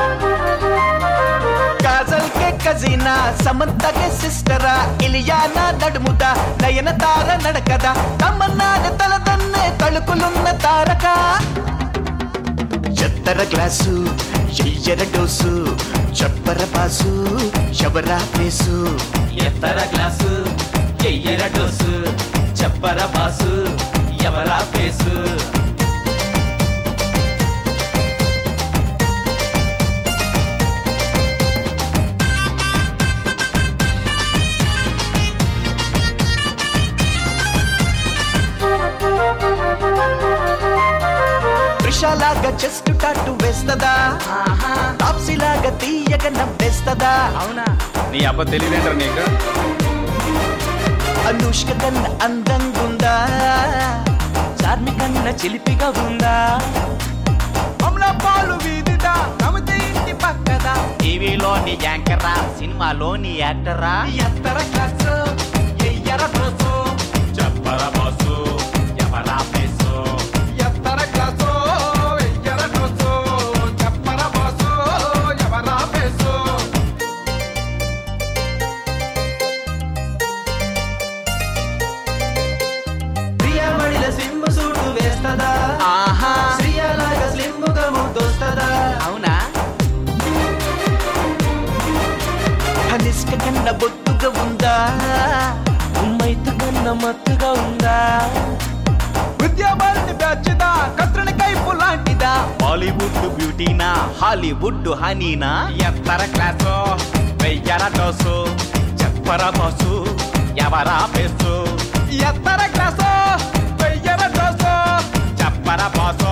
కాజల్ కే కజీనా సమంత కే సిస్టరా ఇలియానా నడుముద నయన తార నడకద తమన్నాన తలదన్నే తళుకులున్న తారక ఎత్తర గ్లాసు ఎయ్యర డోసు చెప్పర బాసు శబరా ప్లేసు ఎత్తర గ్లాసు ఎయ్యర డోసు చెప్పర బాసు ఎవరా పేసు త్రిషాలాగా చెస్ట్ టాటు వేస్తదా తాప్సిలాగా తీయగా నవ్వేస్తదా అవునా నీ అబ్బ తెలియదేంట్రా నీకు అనుష్క కన్నా అందంగుందా చార్మి కన్న చిలిపిగా ఉందా అమలాపాలు వీధిదా నమితే ఇంటి పక్కదా టీవీలోని యాంకరా సినిమాలోని యాక్టరా ఎత్తర క్లాసు ఎయ్యర డోసు చెప్పర బాసు ఎవరా పేసు ఎత్తర క్లాసు ఎయ్యర డోసు చెప్పర బాసు ఎవరా పేసు ప్రియమణిల సింబు సూటు వేస్తదా ఆహా శ్రీయలాగా స్లిమ్ముగా ముద్దొస్తదా అవునా కనిష్క కన్న బొత్తుగా ఉందా ఉమ్మైతు కన్న మత్తుగా ఉందా విద్యాబాలని బ్యాచ్దా కత్రణ కైపు లాంటిదా బాలీవుడ్ బ్యూటీనా హాలీవుడ్ హనీనా ఎత్తర క్లాసు వెయ్యర డోసు చెప్పర బాసు ఎవరా పేసు ఎత్తర క్లాసు వెయ్యర డోసు చెప్పర బాసు